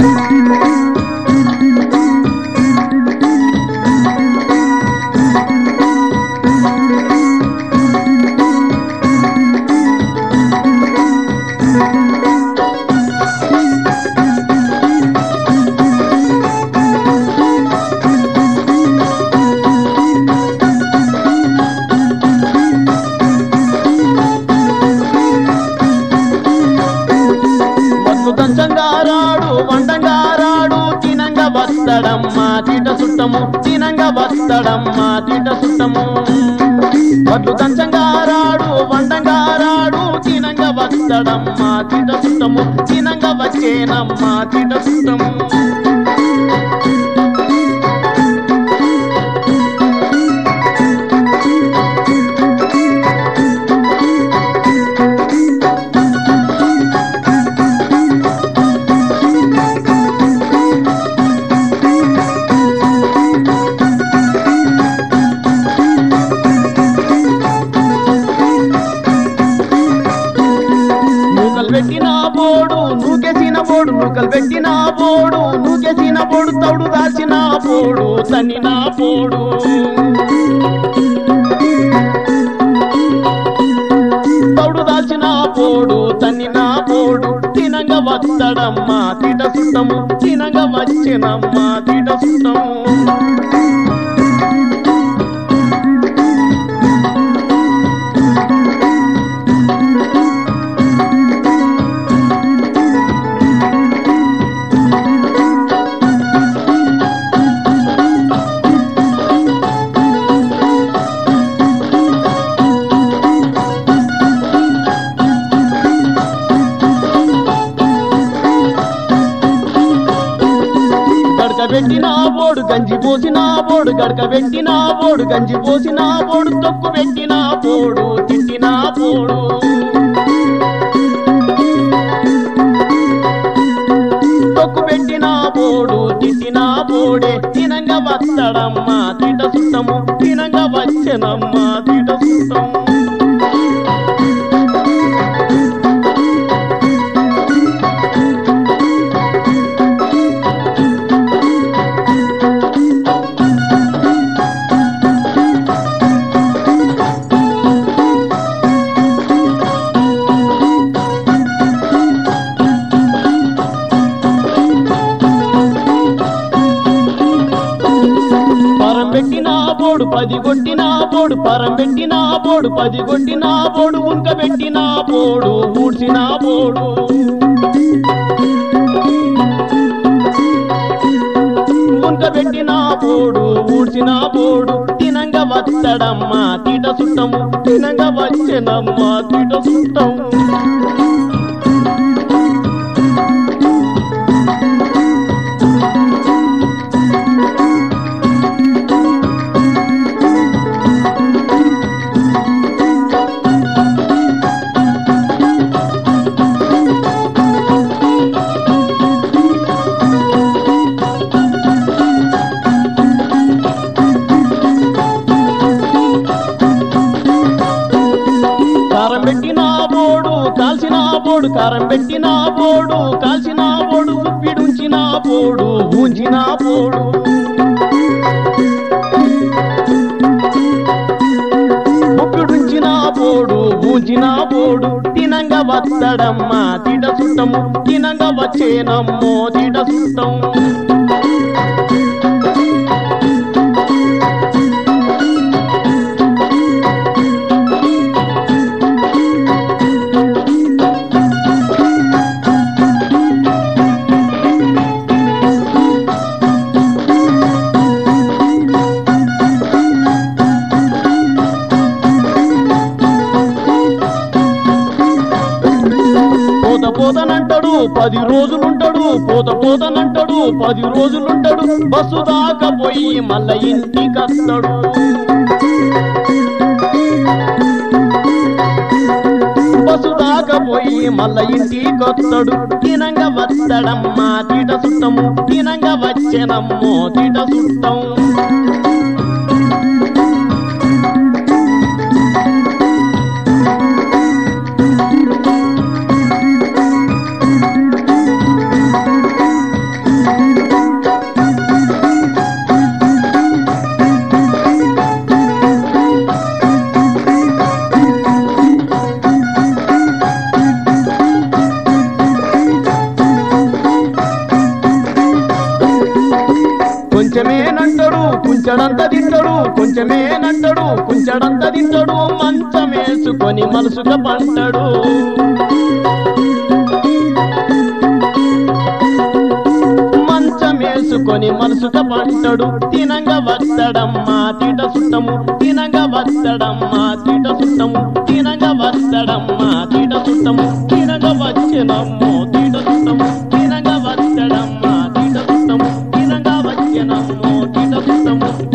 మత్తు దంచంగారాడు వండంగారాడు తినంగా వస్తడమ్మా తిట సుట్టము తినంగా వస్తడమ్మా తిట సుట్టము మత్తు దంచంగారాడు వండంగారాడు తినంగా వస్తడమ్మా తిట సుట్టము తినంగా వచ్చేనమ్మా తిట సుట్టము నూకలు పెట్టిన బోడు నూకెసిన బోడు నూకలు పెట్టిన బోడు నూకెసిన బోడు తౌడు దాచిన బోడు తన్నిన బోడు తౌడు దాల్చిన బోడు తన్నిన బోడు తినంగా వస్తడమ్మా తిట సుట్టము తినంగా వచ్చినమ్మా తిట సుట్టము గడక పెట్టిన బోడు గంజి పోసిన బోడు గడక పెట్టిన బోడు గంజి పోసిన బోడు తొక్కు పెట్టిన బోడు తిట్టిన బోడు తొక్కు పెట్టిన బోడు తిట్టిన బోడే తినంగా వస్తడమ్మా తిట సుట్టము తినంగా వచ్చనమ్మా తిట సుట్టము పరం పెట్టిన బోడు పది కొట్టిన బోడు పరం పెట్టిన బోడు పది కొట్టిన బోడు ఉంక పెట్టిన బోడు ఊడ్చిన బోడు ఉంక పెట్టిన బోడు ఊడ్చిన బోడు తినంగా వస్తడమ్మా తీట సుట్టము తినంగా వచ్చనమ్మా తీట సుట్టము కారం పెట్టిన బోడు కాల్చిన బోడు కారం పెట్టిన బోడు కాల్చిన బోడు ఉప్పిడుంచిన బోడు ఊంచిన బోడు ఉప్పిడుంచిన బోడు ఊంచిన బోడు తినంగా వస్తడమ్మా తిట సుట్టము తినంగా వచ్చేనమ్మో తిట సుట్టము పోత పోతనంటాడు పది రోజులుంటాడు పోత పోతనంటాడు పది రోజులుంటాడు బస్సు దాకా పోయి మళ్ళా ఇంటికి వస్తాడు బస్సు దాకా పోయి మళ్ళా ఇంటికి వస్తాడు తినంగా వస్తాడమ్మా తీట సుట్టము తినంగా వచ్చేనమ్మో తీట సుట్టం కొంచెమేనంటాడు కుంచడంత తింటాడు కొంచెమేనంటాడు కుంచడంత తింటాడు మంచమేసుకొని మలుసుగా పంటాడు మంచమేసుకొని మనసుక పంటడు తినంగా వత్తడమ్మా తిట సుట్టము తినంగా వత్తడమ్మా తిట సుట్టము తినంగా వత్తడమ్మా తిట సుట్టము తినంగా వచ్చెనమ్మో తిట సుట్టము తినంగా వత్తడమ్మా తిట సుట్టము తినంగా వచ్చెనమ్మో తిట సుట్టము